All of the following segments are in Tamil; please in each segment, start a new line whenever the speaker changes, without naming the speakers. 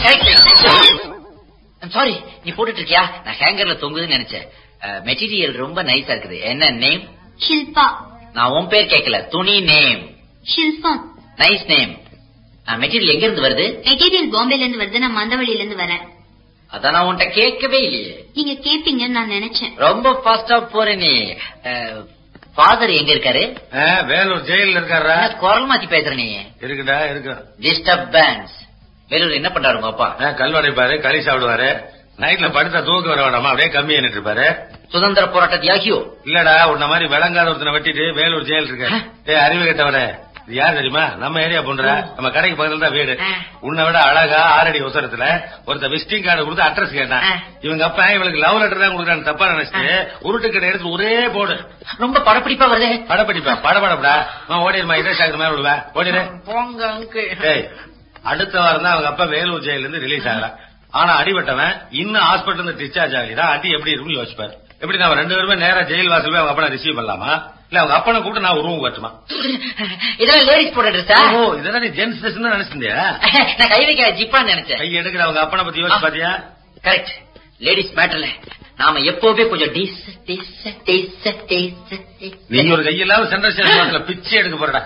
சாரி நீ போட்டுட்டு இருக்கியா நான் ஹேங்கர்ல தொங்குதுன்னு நினைச்சேன் மெட்டீரியல் ரொம்ப நைஸா இருக்குது என்ன நேம்
ஷில்பா
நான் உன் பேர் கேட்கல துணி name
Shilpam
nice name material எங்க இருந்து வருது
மெட்டீரியல் பாம்பேல இருந்து வருது நான் மந்தவழியில இருந்து வரேன்
அதான் நான் உன்கிட்ட கேட்கவே இல்லையே
நீங்க கேப்பீங்கன்னு நான் நினைச்சேன்
ரொம்ப ஃபாஸ்டா போற நீ ஃபாதர் எங்க இருக்காரு
ஆ, வேலூர் ஜெயில இருக்காரா
என்ன குரல் மாத்தி பேசுற நீ
இருக்குடா இருக்கு
டிஸ்டர்பன்ஸ் வேலூர் என்ன பண்றாரு உங்க அப்பா
ஆ, கல்வடைப்பாரு களி சாப்பிடுவாரு நைட்ல படுத்தா தூக்க வர வேண்டாமா அப்படியே கம்மி பண்ணிட்டு இருப்பாரு
சுதந்திர போராட்ட தியாகியோ
இல்லடா உன்ன மாதிரி விளங்காத ஒருத்தனை வெட்டிட்டு வேலூர் ஜெயில் இருக்க ஏ அறிவு கட்டவரே இது யார் தெரியுமா நம்ம ஏரியா பொண்ணுற நம்ம கடைக்கு பக்கத்துல தான் வீடு
ஆ.
உன்னை விட அழகா ஆறடி உசரத்துல ஒருத்த விசிட்டிங் கார்டு கொடுத்து அட்ரஸ் கேட்டான்
ஆ.
இவங்க அப்பா இவளுக்கு லவ் லெட்டர் தான் கொடுக்குறான்னு தப்பா நினைச்சிட்டு உருட்டு கடை எடுத்து ஒரே போடு
ரொம்ப படப்பிடிப்பா வருது
படப்படிப்பா படபடப்படா ஓடிடுமா இதே சாக்குற மாதிரி விடுவா ஓடிடு
போங்க அங்கு
ஏய் அடுத்த வாரம் தான் அவங்க அப்பா வேலூர் ஜெயில இருந்து ரிலீஸ் ஆகலாம் ஆனா அடிபட்டவன் இன்னும் ஹாஸ்பிட்டல் இருந்து டிஸ்சார்ஜ் ஆகலாம் அடி எப்படி இருக்கும்னு யோசிப்பாரு எப்படி நம்ம ரெண்டு பேருமே நேரா ஜெயில் வாசல் போய் அவங்க அப்பனை ரிசீவ் பண்ணலாமா இல்ல அவங்க அப்பனை கூப்பிட்டு நான் உருவம் கட்டுமா
இதெல்லாம் லேடிஸ் போட ட்ரெஸ்ஸா
ஓ இதெல்லாம் நீ ஜென்ஸ் ட்ரெஸ் தான் நினைச்சிருந்தியா
நான் கை வைக்க ஜிப்பான்னு நினைச்சேன்
கை எடுக்கிற அவங்க அப்பனை பத்தி யோசிச்சு பாத்தியா
கரெக்ட் லேடிஸ் மேட்டர்ல நாம எப்பவுமே கொஞ்சம் டீஸ் டீஸ் டீஸ் டீஸ்
நீங்க ஒரு கையில்லாம சென்ட்ரல் ஸ்டேஷன் பிச்சை எடுக்க போறடா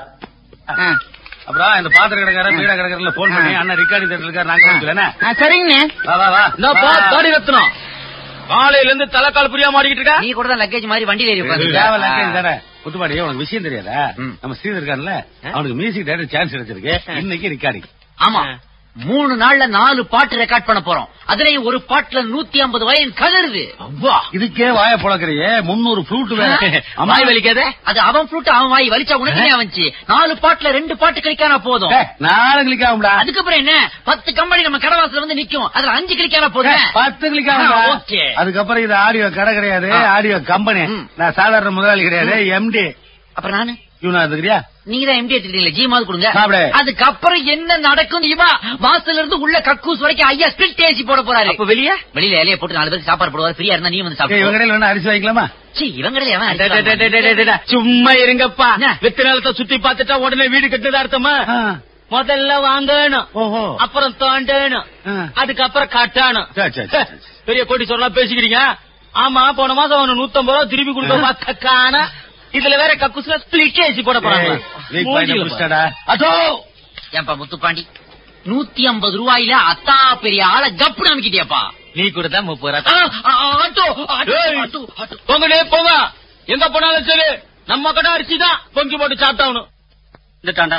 அப்புறம் இந்த பாத்திர கடைக்கார பீட கடைக்காரல போன் பண்ணி அண்ணன் ரிகார்டிங் தேட்டர் இருக்காரு நாங்க வந்துக்கிறேன்
சரிங்கண்ணே
வா வா வா
இந்த பாடி ரத்னம் காலையில இருந்து தலைக்கால் புரியா மாட்டிக்கிட்டு இருக்கா
நீ கூட தான் லக்கேஜ் மாதிரி வண்டியில ஏறி உட்கார்ந்திருக்க.
தேவை லக்கேஜ் தானே முத்துப்பாடி உனக்கு விஷயம் தெரியாதா
ம்.
நம்ம ஸ்ரீதர் இருக்கான்ல அவனுக்கு மியூசிக் டைரக்டர் சான்ஸ் கிடைச்சிருக்கு இன்னைக்கு ரெக்கார்டிங்
ஆமா மூணு நாள்ல நாலு பாட்டு ரெக்கார்ட் பண்ண போறோம் அதுலயும் ஒரு பாட்டுல நூத்தி ஐம்பது வயன் கலருது
இதுக்கே வாய புழக்கிறியே முன்னூறு ஃப்ளூட் வேற
வாய் வலிக்காத அது அவன் ஃப்ளூட் அவன் வாய் வலிச்சா உனக்கு என்ன வந்துச்சு நாலு பாட்டுல ரெண்டு பாட்டு கிடைக்காம போதும்
ஏய், நாலு கிளிக் ஆகும்டா
அதுக்கப்புறம் என்ன பத்து கம்பெனி நம்ம கடவாசல வந்து நிக்கும் அதுல அஞ்சு கிடைக்காம போதும்
பத்து கிளிக் ஆகும்டா
ஆ, okay.
அதுக்கப்புறம் இது ஆடியோ கடை கிடையாது
ஆ.
ஆடியோ கம்பெனி
ம்.
நான் சாதாரண முதலாளி கிடையாது எம்டி
அப்புறம் நானு
இவனா இருக்கிறியா
நீங்க தான் எம்டி எடுத்துக்கிட்டீங்களா ஜி மாதிரி கொடுங்க
சாப்பிடு.
அதுக்கப்புறம் என்ன நடக்கும் இவா வாசல்ல இருந்து உள்ள கக்கூஸ் வரைக்கும் ஐயா ஸ்பிரிட் ஏசி போட போறாரு
அப்ப வெளிய
வெளியில இலைய போட்டு நாலு பேருக்கு சாப்பாடு போடுவாரு ஃப்ரீயா இருந்தா நீ வந்து
ஏய், இவங்க
சாப்பிடு
கடையில வேணா அரிசி வாங்கிக்கலாமா
சீ, இவங்களே அவன்
டே, டே, டே, டே, டே, டே, டே. சும்மா இருங்கப்பா
என்ன?
வித்து நிலத்தை சுத்தி பார்த்துட்டா உடனே வீடு கட்டுதா அர்த்தமா
ஆ.
முதல்ல வாங்கணும்
ஓஹோ
அப்புறம் தோண்டணும்
ஆ.
அதுக்கப்புறம் கட்டணும்
சரி, சரி, சரி, சரி.
பெரிய கோடி சொல்லலாம் பேசிக்கிறீங்க ஆமா போன மாசம் அவனு நூத்தம்பது ரூபா திருப்பி கொடுக்க பார்த்த காண இதுல வேற கக்குஸ்ல ஸ்பிளிட் ஏசி போட போறாங்க
ஏய், வீக் பாயிண்ட புடிச்சிட்டாடா.
அதோ
ஏன்பா முத்துப்பாண்டி நூத்தி ஐம்பது ரூபாயில அத்தா பெரிய ஆளை கப்பு நம்பிக்கிட்டியாப்பா
நீ கூட தான் முப்பது ரூபா
ஆ, ஆ, ஆட்டோ ஆட்டோ
ஏய்.
ஆட்டோ ஆட்டோ
போங்கடே போங்க எங்க போனாலும் சரி நம்ம கடை அரிசி தான் பொங்கி போட்டு சாப்பிட்டாகணும் இந்த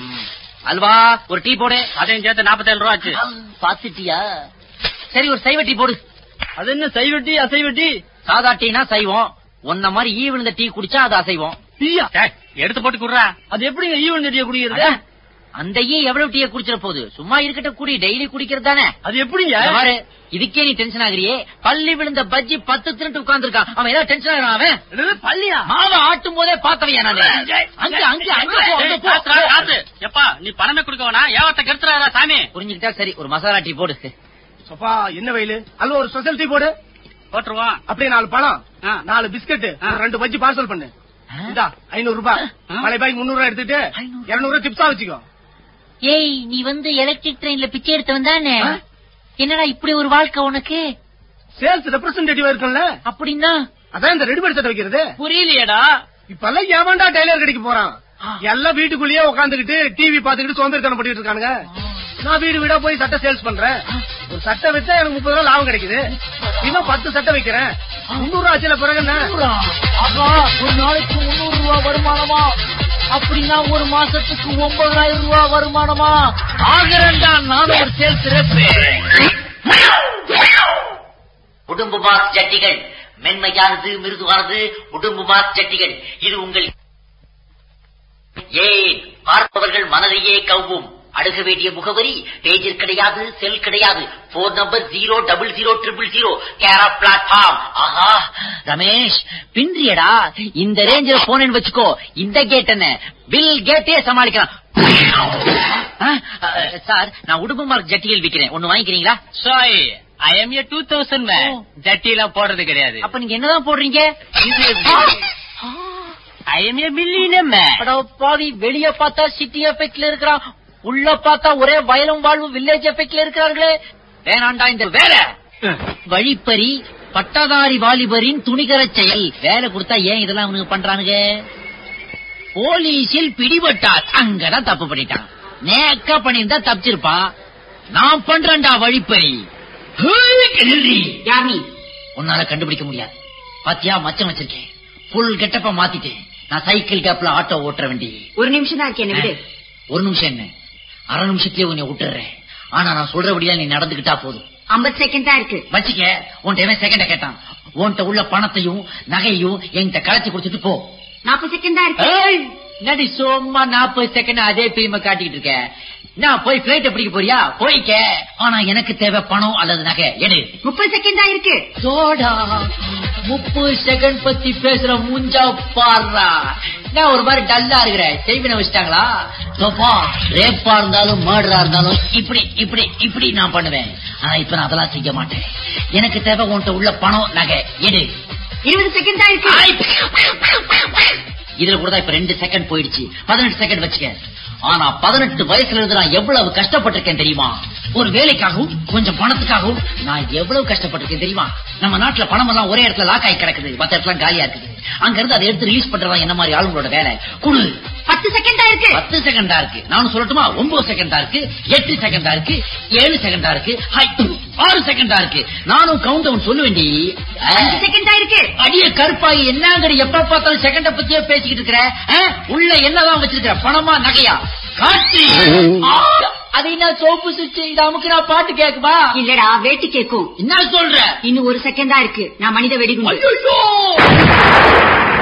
அல்வா ஒரு டீ போடு
அதையும் சேர்த்து நாற்பத்தேழு ரூபா ஆச்சு
பாத்துட்டியா சரி ஒரு சைவ டீ போடு
அது என்ன சைவட்டி அசைவட்டி
சாதா டீனா சைவம் உன்ன மாதிரி ஈ விழுந்த டீ குடிச்சா அது அசைவம்
டீயா எடுத்து போட்டு குடுறா அது எப்படிங்க ஈவன் டீயை குடிக்கிறது
அதான், அந்த ஈ எவ்வளவு டீயை குடிச்சிட போகுது சும்மா இருக்கட்டும் குடி டெய்லி குடிக்கிறது தானே
அது எப்படிங்க
இங்க பாரு இதுக்கே நீ டென்ஷன் ஆகுறியே பள்ளி விழுந்த பஜ்ஜி பத்து திருட்டு உட்கார்ந்துருக்கான் அவன் ஏதாவது டென்ஷன் ஆகிறான் அவன்
என்னது, பள்ளியா
மாவை ஆட்டும் போதே பார்த்தவையா நானு அங்க அங்க அங்க போ, அங்க போ.
எப்பா நீ பணமே கொடுக்க வேணா ஏவத்தை கெடுத்துறாரா சாமி
புரிஞ்சுக்கிட்டா சரி ஒரு மசாலா டீ போடு
அப்பா என்ன வெயில் அதுல ஒரு ஸ்பெஷல் டீ போடு
போட்டுருவான்
அப்படியே நாலு பழம்
ஆ.
நாலு பிஸ்கட்
ஆ.
ரெண்டு பஜ்ஜி பார்சல் பண்ணு இந்தா ஐநூறு ரூபாய்
ஆ.
மலை பாய் முன்னூறு ரூபாய் எடுத்துட்டு
ஐநூறு.
இருநூறு ரூபாய் டிப்ஸா வச்சுக்கோ
ஏய் நீ வந்து எலக்ட்ரிக் ட்ரெயின்ல பிச்சை எடுத்தவன் தானே
ஆ?
என்னடா இப்படி ஒரு வாழ்க்கை உனக்கு
சேல்ஸ் ரெப்ரசன்டேட்டிவ் இருக்கும்ல
அப்படின்னா
அதான் இந்த ரெடிமேட் சட்டை வைக்கிறது
புரியலையேடா
இப்பெல்லாம் ஏமாண்டா டெய்லர் கடைக்கு போறான் எல்லாம் வீட்டுக்குள்ளேயே உட்காந்துக்கிட்டு டிவி பாத்துக்கிட்டு சோம்பேறித்தனம் பண்ணிட்டு இருக்கானுங்க நான் வீடு வீடா போய் சட்டை சேல்ஸ் பண்றேன் ஒரு சட்டை வச்சா எனக்கு முப்பது ரூபா லாபம் கிடைக்குது இன்னும் பத்து சட்டை வைக்கிறேன் முன்னூறு ரூபா ஆச்சுல பிறகு என்ன
ஒரு நாளைக்கு முன்னூறு ரூபாய் வருமானமா அப்படின்னா ஒரு மாசத்துக்கு ஒன்பதாயிரம் ரூபாய் வருமானமா ஆகிறண்டா நானும் ஒரு சேல்ஸ் உடும்பு மாஸ் சட்டிகள் மென்மையானது மிருதுவானது உடும்பு மாஸ் சட்டிகள் இது உங்கள் ஏன் பார்ப்பவர்கள் மனதையே கவ்வும் அணுக வேண்டிய முகவரி பேஜர் கிடையாது செல் கிடையாது phone number zero double zero triple zero கேரா பிளாட்ஃபார்ம் ஆஹா ரமேஷ் பின்றியடா இந்த ரேஞ்சில் போனேன்னு வச்சுக்கோ இந்த கேட் என்ன பில் கேட்டே சமாளிக்கலாம் ஆ, ஆ, சார் நான் உடும்பு மார்க் ஜட்டிகள் விக்கிறேன் ஒண்ணு வாங்கிக்கிறீங்களா
சாய் I am a two thousand
ஓ.
ஜட்டி எல்லாம் போடுறது கிடையாது
அப்ப நீங்க என்னதான் போடுறீங்க
ஐ எம் ஏ மில்லியன்
அட பாவி வெளிய பார்த்தா சிட்டி எஃபெக்ட்ல இருக்கிறான் உள்ள பார்த்தா ஒரே வயலும் வாழ்வும் வில்லேஜ் எஃபெக்ட்ல இருக்கிறார்களே வேணாண்டா இந்த வேலை வழிப்பறி பட்டதாரி வாலிபரின் துணிகரச் செயல் வேலை கொடுத்தா ஏன் இதெல்லாம் அவனுக்கு பண்றானுங்க போலீஸில் பிடிபட்டார் அங்கதான் தப்பு பண்ணிட்டான் நேக்கா பண்ணியிருந்தா தப்பிச்சிருப்பான் நான் பண்றேன்டா வழிப்பறி ஹேய், கிழவி.
யார் நீ
உன்னால கண்டுபிடிக்க முடியாது பாத்தியா மச்சம் வச்சிருக்கேன் புல் கெட்டப்ப மாத்திட்டேன் நான் சைக்கிள் கேப்ல ஆட்டோ ஓட்டுற வேண்டி
ஒரு நிமிஷம் தான் இருக்கு என்ன விடு
ஒரு நிமிஷம் என்ன அரை நிமிஷத்துலயே உன்னை விட்டுறேன் ஆனா நான் சொல்றபடியா நீ நடந்துகிட்டா போதும்
ஐம்பது செகண்ட் தான் இருக்கு
வச்சுக்க உன்கிட்ட செகண்ட கேட்டான் உன்கிட்ட உள்ள பணத்தையும் நகையும் என்கிட்ட களைச்சு கொடுத்துட்டு போ
நாற்பது செகண்ட் தான் இருக்கு
ஏய், என்னடி சும்மா நாற்பது செகண்ட் அதே பிலிம காட்டிக்கிட்டு இருக்க நான் போய் பிளைட் பிடிக்க போறியா போய்க்க ஆனா எனக்கு தேவை பணம் அல்லது நகை எடு
முப்பது செகண்ட் தான் இருக்கு
சோடா முப்பது செகண்ட் பத்தி பேசுற மூஞ்சா பாடுறா நான் ஒரு மாதிரி டல்லா இருக்கிறேன் செய்வின வச்சிட்டாங்களா சோப்பா ரேப்பா இருந்தாலும் மர்டரா இருந்தாலும் இப்படி இப்படி இப்படி நான் பண்ணுவேன் ஆனா இப்ப நான் அதெல்லாம் செய்ய மாட்டேன் எனக்கு தேவை உன்கிட்ட உள்ள பணம் நகை எடு
இருபது செகண்ட் தான் இருக்கு
ஆய். இதுல கூட தான் இப்ப ரெண்டு செகண்ட் போயிடுச்சு பதினெட்டு செகண்ட் வச்சுக்க ஆனா பதினெட்டு வயசுல இருந்து நான் எவ்வளவு கஷ்டப்பட்டிருக்கேன் தெரியுமா ஒரு வேலைக்காகவும் கொஞ்சம் பணத்துக்காகவும் நான் எவ்வளவு கஷ்டப்பட்டிருக்கேன் தெரியுமா நம்ம நாட்டுல பணம் எல்லாம் ஒரே இடத்துல லாக் ஆகி கிடக்குது மத்த இடத்துல காலியா இருக்குது அங்க இருந்து அதை எடுத்து ரிலீஸ் பண்றதா என்ன மாதிரி ஆளுங்களோட வேலை குடு
பத்து செகண்ட் தான் இருக்கு
பத்து செகண்டா இருக்கு நானும் சொல்லட்டுமா ஒன்பது செகண்டா இருக்கு எட்டு செகண்டா இருக்கு ஏழு செகண்டா இருக்கு ஹை, ஆறு செகண்டா இருக்கு நானும் கவுண்ட் டவுன் சொல்லுவேண்டி
அஞ்சு செகண்ட் தான் இருக்கு
அடிய கருப்பாகி என்னங்கடி எப்ப பார்த்தாலும் செகண்ட பத்தியே பேசிக்கிட்டு இருக்கிற ஆ? உள்ள என்னதான் வச்சிருக்கிற பணமா நகையா காட்சி ஆ! அது என்ன சோப்பு சுச்சு இது அமுக்கு நான் பாட்டு கேக்குமா
இல்லடா வேட்டி கேக்கும்
என்ன சொல்ற
இன்னும் ஒரு செகண்ட் தான் இருக்கு நான் மனித வெடிகுண்டு
ஐயோ